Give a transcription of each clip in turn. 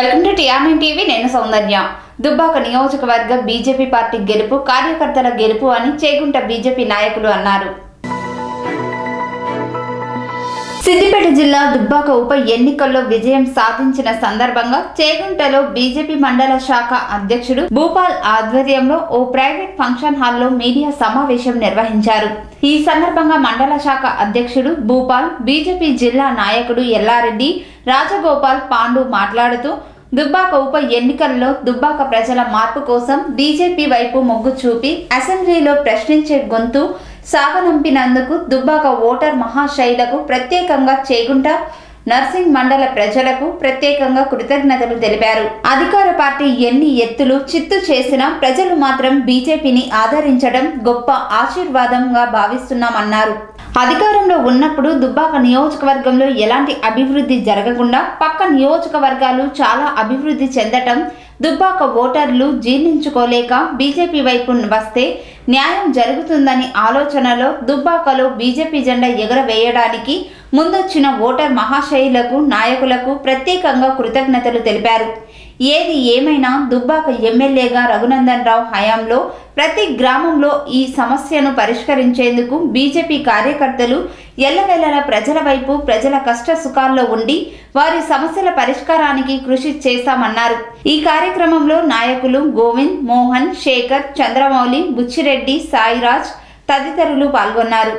Welcome to TRN TV నేను సౌందర్య దుబ్బాక నియోజకవర్గ BJP party గెలుపు కార్యకర్తల గెలుపు అని చేగుంట బీజేపీ నాయకులు అన్నారు సిద్దిపేట జిల్లా దుబ్బాక ఉప ఎన్నికల్లో విజయం సాధించిన సందర్భంగా చేగుంటలో బీజేపీ మండల శాఖ అధ్యక్షుడు భూపాల్ ఆధ్వర్యంలో ఓ ప్రైవేట్ ఫంక్షన్ హాల్లో మీడియా సమావేశం నిర్వహించారు ఈ సందర్భంగా మండల శాఖ అధ్యక్షుడు భూపాల్ బీజేపీ జిల్లా నాయకుడు ఎల్లారెడ్డి రాజగోపాల్ పాండు మాట్లాడుతూ దుబ్బాక ఉప ఎన్నికల్లో దుబ్బాక ప్రజల మార్పు కోసం బీజేపీ వైపు మొగ్గు చూపి అసెంబ్లీలో ప్రశ్నించే గొంతు సాగనంపినందుకు దుబ్బాక ఓటర్ మహాశైలకు ప్రత్యేకంగా చేగుంట నర్సింగ్ మండల ప్రజలకు ప్రత్యేకంగా కృతజ్ఞతలు తెలిపారు అధికార పార్టీ ఎన్ని ఎత్తులు చిత్తు చేసినా ప్రజలు మాత్రం బీజేపీని ఆదరించడం గొప్ప ఆశీర్వాదంగా భావిస్తున్నామన్నారు అధికారంలో ఉన్నప్పుడు దుబ్బాక నియోజకవర్గంలో ఎలాంటి అభివృద్ధి జరగకుండా పక్క నియోజకవర్గాలు చాలా అభివృద్ధి చెందటం దుబ్బాక ఓటర్లు జీర్ణించుకోలేక బీజేపీ వైపు వస్తే న్యాయం జరుగుతుందని ఆలోచనలో దుబ్బాకలో బీజేపీ జెండా ఎగరవేయడానికి ముందొచ్చిన ఓటర్ మహాశయులకు నాయకులకు ప్రత్యేకంగా కృతజ్ఞతలు తెలిపారు ఏది ఏమైనా దుబ్బాక ఎమ్మెల్యేగా రఘునందన్ రావు హయాంలో ప్రతి గ్రామంలో ఈ సమస్యను పరిష్కరించేందుకు బీజేపీ కార్యకర్తలు ఎల్లవెల్లల ప్రజల వైపు ప్రజల కష్ట సుఖాల్లో ఉండి వారి సమస్యల పరిష్కారానికి కృషి చేశామన్నారు ఈ కార్యక్రమంలో నాయకులు గోవింద్ మోహన్ శేఖర్ చంద్రమౌళి బుచ్చిరెడ్డి సాయిరాజ్ తదితరులు పాల్గొన్నారు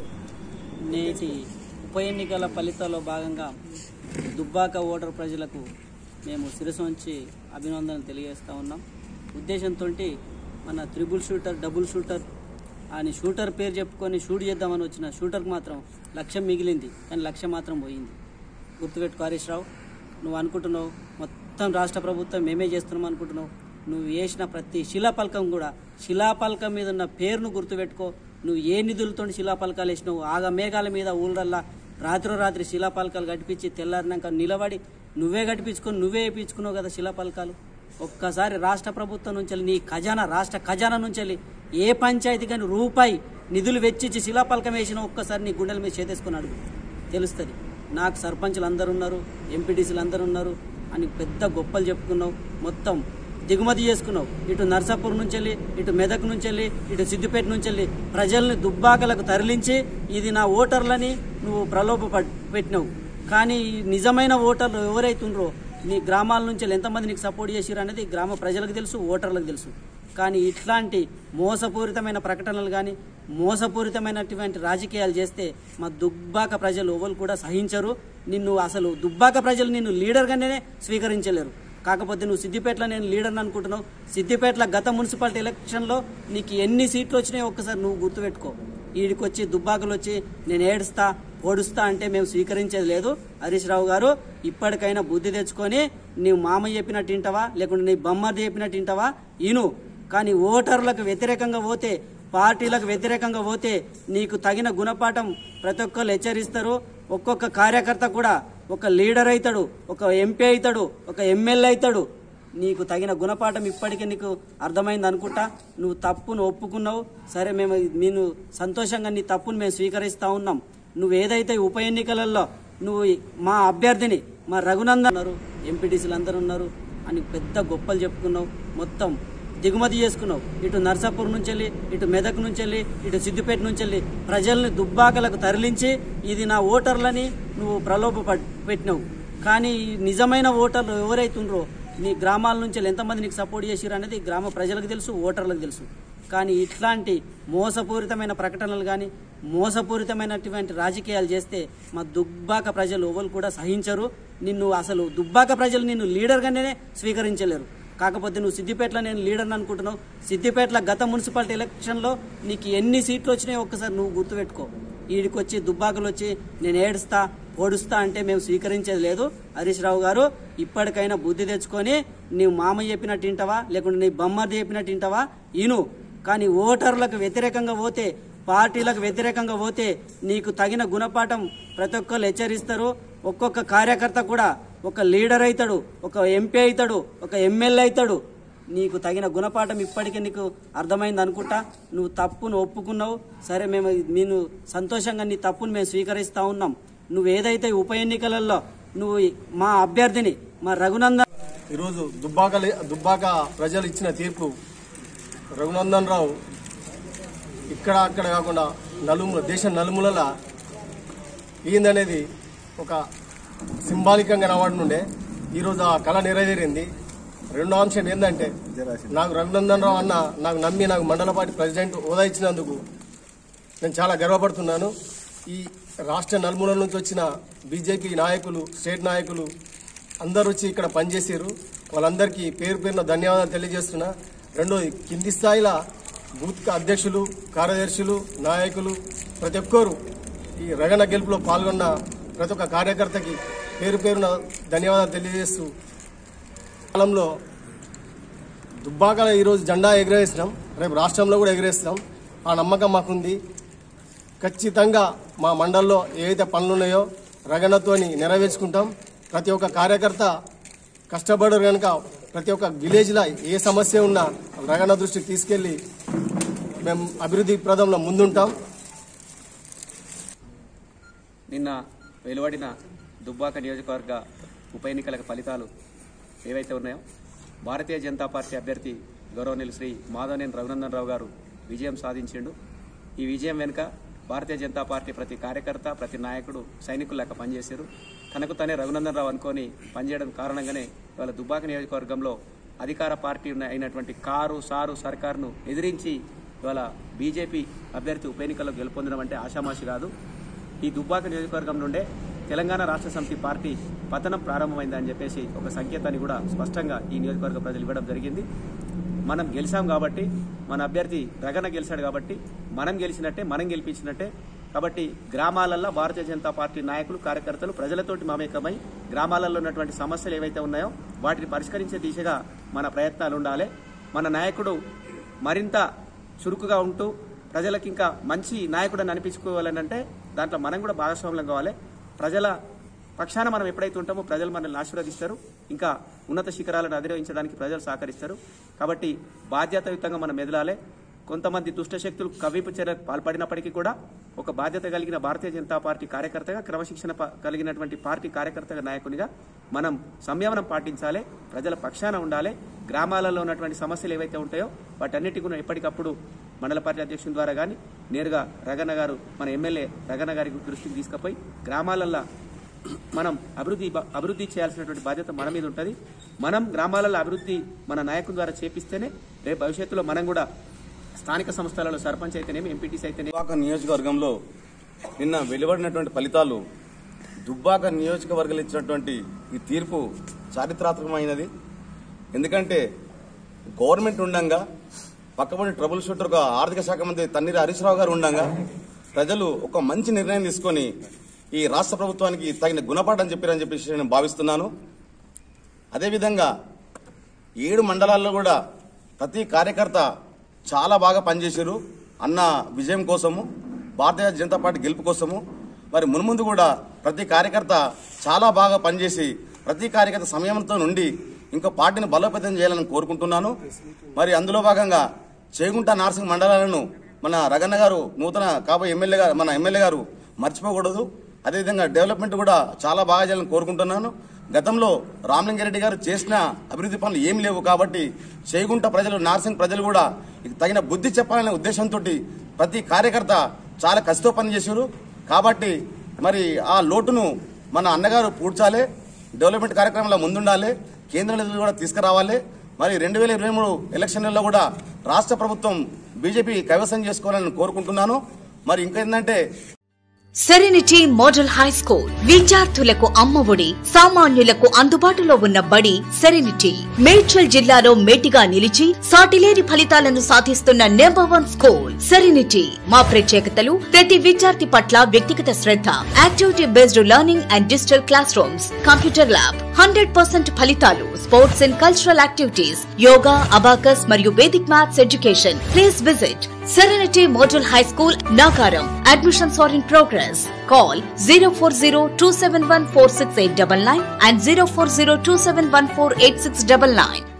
నేటి ఉప ఎన్నికల ఫలితాల్లో భాగంగా దుబ్బాక ఓటర్ ప్రజలకు మేము శిరసు ఉంచి అభినందనలు తెలియజేస్తూ ఉన్నాం ఉద్దేశంతో మన త్రిబుల్ షూటర్ డబుల్ షూటర్ అని షూటర్ పేరు చెప్పుకొని షూట్ చేద్దామని వచ్చిన షూటర్కి మాత్రం లక్ష్యం మిగిలింది కానీ లక్ష్యం మాత్రం పోయింది గుర్తుపెట్టుకో హరీష్ రావు నువ్వు అనుకుంటున్నావు మొత్తం రాష్ట్ర ప్రభుత్వం మేమే చేస్తున్నాం అనుకుంటున్నావు నువ్వు వేసిన ప్రతి శిలాపలకం కూడా శిలాపలకం మీద ఉన్న పేరును గుర్తుపెట్టుకో నువ్వు ఏ నిధులతో శిలాపలకాలు వేసినావు ఆగ మేఘాల మీద ఊళ్ళల్లా రాత్రో రాత్రి శిలాపలకాలు కట్టించి తెల్లారినాక నిలబడి నువ్వే కట్టించుకొని నువ్వే వేయించుకున్నావు కదా శిలాపలకాలు ఒక్కసారి రాష్ట్ర ప్రభుత్వం నుంచి నీ ఖజానా రాష్ట్ర ఖజానా నుంచి ఏ పంచాయతీ కానీ రూపాయి నిధులు వెచ్చించి శిలాపలకం వేసిన ఒక్కసారి నీ గుండెల మీద చేతేసుకుని అడుగు తెలుస్తుంది నాకు సర్పంచులు అందరు ఉన్నారు ఎంపీటీసీలు అందరు ఉన్నారు అని పెద్ద గొప్పలు చెప్పుకున్నావు మొత్తం దిగుమతి చేసుకున్నావు ఇటు నర్సాపూర్ నుంచి వెళ్ళి ఇటు మెదక్ నుంచి వెళ్ళి ఇటు సిద్దిపేట నుంచి వెళ్ళి ప్రజల్ని దుబ్బాకలకు తరలించి ఇది నా ఓటర్లని నువ్వు ప్రలోభ పడ్- పెట్టినావు కానీ ఈ నిజమైన ఓటర్లు ఎవరైతుండ్రో నీ గ్రామాల నుంచి వెళ్ళి ఎంతమంది నీకు సపోర్ట్ చేసిరు అనేది గ్రామ ప్రజలకు తెలుసు ఓటర్లకు తెలుసు కానీ ఇట్లాంటి మోసపూరితమైన ప్రకటనలు కానీ మోసపూరితమైనటువంటి రాజకీయాలు చేస్తే మా దుబ్బాక ప్రజలు ఎవరు కూడా సహించరు నిన్ను అసలు దుబ్బాక ప్రజలు నిన్ను లీడర్గానే స్వీకరించలేరు కాకపోతే నువ్వు సిద్దిపేటలో నేను లీడర్ని అనుకుంటున్నావు సిద్దిపేటలో గత మున్సిపాలిటీ ఎలక్షన్లో నీకు ఎన్ని సీట్లు వచ్చినాయో ఒక్కసారి నువ్వు గుర్తుపెట్టుకో ఈడికి వచ్చి దుబ్బాకలు వచ్చి నేను ఏడుస్తా పొడుస్తా అంటే మేము స్వీకరించేది లేదు హరీష్ రావు గారు ఇప్పటికైనా బుద్ధి తెచ్చుకొని నీవు మామ చెప్పినట్టు వింటావా లేకుంటే నీ బొమ్మది చెప్పినట్టు వింటావా ఇను కానీ ఓటర్లకు వ్యతిరేకంగా పోతే పార్టీలకు వ్యతిరేకంగా పోతే నీకు తగిన గుణపాఠం ప్రతి ఒక్కరు హెచ్చరిస్తారు ఒక్కొక్క కార్యకర్త కూడా ఒక లీడర్ అవుతాడు ఒక ఎంపీ అవుతాడు ఒక ఎమ్మెల్యే అవుతాడు నీకు తగిన గుణపాఠం ఇప్పటికే నీకు అర్థమైంది అనుకుంటా నువ్వు తప్పును ఒప్పుకున్నావు సరే మేము నేను సంతోషంగా నీ తప్పును మేము స్వీకరిస్తా ఉన్నాం నువ్వు ఏదైతే ఉప ఎన్నికలలో నువ్వు మా అభ్యర్థిని మా రఘునందన్ ఉన్నారు ఎంపీటీసీలు అందరూ ఉన్నారు అని పెద్ద గొప్పలు చెప్పుకున్నావు మొత్తం దిగుమతి చేసుకున్నావు ఇటు నర్సాపూర్ నుంచి వెళ్ళి ఇటు మెదక్ నుంచి వెళ్ళి ఇటు సిద్దిపేట నుంచి వెళ్ళి ప్రజల్ని దుబ్బాకలకు తరలించి ఇది నా ఓటర్లని నువ్వు ప్రలోభ పడ్- పెట్టినావు కానీ ఈ నిజమైన ఓటర్లు ఎవరైతుండ్రో నీ గ్రామాల నుంచి వెళ్ళి ఎంతమంది నీకు సపోర్ట్ చేసిరు అనేది గ్రామ ప్రజలకు తెలుసు ఓటర్లకు తెలుసు కానీ ఇట్లాంటి మోసపూరితమైన ప్రకటనలు కానీ మోసపూరితమైనటువంటి రాజకీయాలు చేస్తే మా దుబ్బాక ప్రజలు ఎవరు కూడా సహించరు నిన్ను అసలు దుబ్బాక ప్రజలు నిన్ను లీడర్గానే స్వీకరించలేరు కాకపోతే నువ్వు సిద్దిపేటలో నేను లీడర్ని అనుకుంటున్నావు సిద్దిపేటలో గత మున్సిపాలిటీ ఎలక్షన్లో నీకు ఎన్ని సీట్లు వచ్చినాయో ఒక్కసారి నువ్వు గుర్తుపెట్టుకో ఈడికి వచ్చి దుబ్బాకలు వచ్చి నేను ఏడుస్తా పొడుస్తా అంటే మేము స్వీకరించేది లేదు హరీష్ రావు గారు ఇప్పటికైనా బుద్ధి తెచ్చుకొని నీవు మామ చెప్పినట్టు వింటావా లేకుంటే నీ బొమ్మది చెప్పినట్టు వింటావా ఇను కానీ ఓటర్లకు వ్యతిరేకంగా పోతే పార్టీలకు వ్యతిరేకంగా పోతే నీకు తగిన గుణపాఠం ప్రతి ఒక్కరు హెచ్చరిస్తారు ఒక్కొక్క కార్యకర్త కూడా ఒక లీడర్ అవుతాడు ఒక ఎంపీ అవుతాడు ఒక ఎమ్మెల్యే అవుతాడు నీకు తగిన గుణపాఠం ఇప్పటికే నీకు అర్థమైంది అనుకుంటా నువ్వు తప్పును ఒప్పుకున్నావు సరే మేము నేను సంతోషంగా నీ తప్పును మేము స్వీకరిస్తా ఉన్నాం నువ్వు ఏదైతే ఉప ఎన్నికలలో నువ్వు మా అభ్యర్థిని మా రఘునందన్ ఈరోజు దుబ్బాక దుబ్బాక ప్రజలు ఇచ్చిన తీర్పు రఘునందన్ రావు ఇక్కడ అక్కడ కాకుండా నలుమూల దేశం నలుమూలల ఏందనేది ఒక సింబాలికంగా కనబడుతుండే ఈరోజు ఆ కళ నెరవేరింది రెండో అంశం ఏంటంటే నాకు రఘునందన్ రావు అన్న నాకు నమ్మి నాకు మండల పార్టీ ప్రెసిడెంట్ హోదా ఇచ్చినందుకు నేను చాలా గర్వపడుతున్నాను ఈ రాష్ట్ర నలుమూలల నుంచి వచ్చిన బీజేపీ నాయకులు స్టేట్ నాయకులు అందరూ వచ్చి ఇక్కడ పనిచేసారు వాళ్ళందరికీ పేరు పేరున ధన్యవాదాలు తెలియజేస్తున్నా రెండోది కింది స్థాయిల బూత్ అధ్యక్షులు కార్యదర్శులు నాయకులు ప్రతి ఒక్కరు ఈ రగణ గెలుపులో పాల్గొన్న ప్రతి ఒక్క కార్యకర్తకి పేరు పేరున ధన్యవాదాలు తెలియజేస్తూ కాలంలో దుబ్బాకలో ఈరోజు జెండా ఎగరేసినాం రేపు రాష్ట్రంలో కూడా ఎగరేస్తున్నాం ఆ నమ్మకం మాకుంది ఖచ్చితంగా మా మండల్లో ఏవైతే పనులు ఉన్నాయో రగణతోని నెరవేర్చుకుంటాం ప్రతి ఒక్క కార్యకర్త కష్టపడరు కనుక ప్రతి ఒక్క విలేజ్లో ఏ సమస్య ఉన్నా రగణ దృష్టికి తీసుకెళ్లి మేము అభివృద్ధి ప్రదంలో ముందుంటాం నిన్న వెలువడిన దుబ్బాక నియోజకవర్గ ఉప ఎన్నికల ఫలితాలు ఏవైతే ఉన్నాయో భారతీయ జనతా పార్టీ అభ్యర్థి గౌరవనీయులు శ్రీ మాధవనేని రఘునందన్ రావు గారు విజయం సాధించిండు ఈ విజయం వెనుక భారతీయ జనతా పార్టీ ప్రతి కార్యకర్త ప్రతి నాయకుడు సైనికులు లెక్క పనిచేశారు తనకు తనే రఘునందన్ రావు అనుకొని పనిచేయడం కారణంగానే ఇవాళ దుబ్బాక నియోజకవర్గంలో అధికార పార్టీ ఉన్న- అయినటువంటి కారు సారు సర్కారును ఎదిరించి ఇవాళ బీజేపీ అభ్యర్థి ఉప ఎన్నికల్లో గెలుపొందడం అంటే ఆషామాషి కాదు ఈ దుబ్బాక నియోజకవర్గం నుండే తెలంగాణ రాష్ట్ర సమితి పార్టీ పతనం ప్రారంభమైందని చెప్పేసి ఒక సంకేతాన్ని కూడా స్పష్టంగా ఈ నియోజకవర్గ ప్రజలు ఇవ్వడం జరిగింది మనం గెలిచాం కాబట్టి మన అభ్యర్థి రగన గెలిచాడు కాబట్టి మనం గెలిచినట్టే మనం గెలిపించినట్టే కాబట్టి గ్రామాలల్లో భారతీయ జనతా పార్టీ నాయకులు కార్యకర్తలు ప్రజలతోటి మమేకమై గ్రామాలలో ఉన్నటువంటి సమస్యలు ఏవైతే ఉన్నాయో వాటిని పరిష్కరించే దిశగా మన ప్రయత్నాలు ఉండాలి మన నాయకుడు మరింత చురుకుగా ఉంటూ ప్రజలకు ఇంకా మంచి నాయకుడని అనిపించుకోవాలని అంటే దాంట్లో మనం కూడా భాగస్వామ్యం కావాలి ప్రజల పక్షాన మనం ఎప్పుడైతే ఉంటామో ప్రజలు మనల్ని ఆశీర్వదిస్తారు ఇంకా ఉన్నత శిఖరాలను అధిరోహించడానికి ప్రజలు సహకరిస్తారు కాబట్టి బాధ్యతాయుతంగా మనం ఎదలాలి కొంతమంది దుష్ట శక్తులు కవిపు చర్యకు పాల్పడినప్పటికీ కూడా ఒక బాధ్యత కలిగిన భారతీయ జనతా పార్టీ కార్యకర్తగా క్రమశిక్షణ ప- కలిగినటువంటి పార్టీ కార్యకర్తగా నాయకునిగా మనం సంయమనం పాటించాలి ప్రజల పక్షాన ఉండాలి గ్రామాలలో ఉన్నటువంటి సమస్యలు ఏవైతే ఉంటాయో వాటన్నిటి కూడా ఎప్పటికప్పుడు మండల పార్టీ అధ్యక్షుని ద్వారా కానీ నేరుగా రగన్న గారు మన ఎమ్మెల్యే రగన్న గారి దృష్టికి తీసుకుపోయి గ్రామాలల్లో మనం అభివృద్ధి అభివృద్ధి చేయాల్సినటువంటి బాధ్యత మన మీద ఉంటుంది మనం గ్రామాలలో అభివృద్ధి మన నాయకుల ద్వారా చేపిస్తేనే రేపు భవిష్యత్తులో మనం కూడా స్థానిక సంస్థలలో సర్పంచ్ అయితేనేమి ఎంపీటీసీ అయితేనేమి దుబ్బాక నియోజకవర్గంలో నిన్న వెలువడినటువంటి ఫలితాలు దుబ్బాక నియోజకవర్గాలు ఇచ్చినటువంటి ఈ తీర్పు చారిత్రాత్మకమైనది ఎందుకంటే గవర్నమెంట్ ఉండంగా పక్కపడి ట్రబుల్ షూటర్ ఒక ఆర్థిక శాఖ మంత్రి తన్నీరు హరీష్ రావు గారు ఉండంగా ప్రజలు ఒక మంచి నిర్ణయం తీసుకొని ఈ రాష్ట్ర ప్రభుత్వానికి తగిన గుణపాఠం చెప్పారని చెప్పేసి నేను భావిస్తున్నాను అదేవిధంగా ఏడు మండలాల్లో కూడా ప్రతి కార్యకర్త చాలా బాగా పనిచేశారు అన్న విజయం కోసము భారతీయ జనతా పార్టీ గెలుపు కోసము మరి మున్ముందు కూడా ప్రతి కార్యకర్త చాలా బాగా పనిచేసి ప్రతి కార్యకర్త సమయంతో నుండి ఇంకో పార్టీని బలోపేతం చేయాలని కోరుకుంటున్నాను మరి అందులో భాగంగా చేగుంట నార్సింగ్ మండలాలను మన రగన్న గారు నూతన కాబోయే ఎమ్మెల్యే గారు మన ఎమ్మెల్యే గారు మర్చిపోకూడదు అదేవిధంగా డెవలప్మెంట్ కూడా చాలా బాగా చేయాలని కోరుకుంటున్నాను గతంలో రామలింగారెడ్డి గారు చేసిన అభివృద్ధి పనులు ఏం లేవు కాబట్టి చేగుంట ప్రజలు నార్సింగ్ ప్రజలు కూడా ఇక తగిన బుద్ధి చెప్పాలనే ఉద్దేశంతో ప్రతి కార్యకర్త చాలా కసితో పనిచేశారు కాబట్టి మరి ఆ లోటును మన అన్నగారు పూడ్చాలి డెవలప్మెంట్ కార్యక్రమంలో ముందుండాలి కేంద్ర నిధులు కూడా తీసుకురావాలి మరి రెండు వేల ఇరవై మూడు ఎలక్షన్లలో కూడా రాష్ట్ర ప్రభుత్వం బీజేపీ కైవసం చేసుకోవాలని కోరుకుంటున్నాను మరి ఇంకేంటంటే సెరెనిటీ మోడల్ హై స్కూల్ విద్యార్థులకు అమ్మఒడి సామాన్యులకు అందుబాటులో ఉన్న బడి సెరెనిటీ మేడ్చల్ జిల్లాలో మేటిగా నిలిచి సాటిలేని ఫలితాలను సాధిస్తున్న నెంబర్ వన్ స్కూల్ సెరెనిటీ మా ప్రత్యేకతలు ప్రతి విద్యార్థి పట్ల వ్యక్తిగత శ్రద్ధ activity based learning and digital classrooms computer lab hundred percent ఫలితాలు sports and cultural activities yoga abacus మరియు vedic maths education please visit Serenity Model High School, Nagaram. Admissions are in progress. Call 040 and 040 271 8699.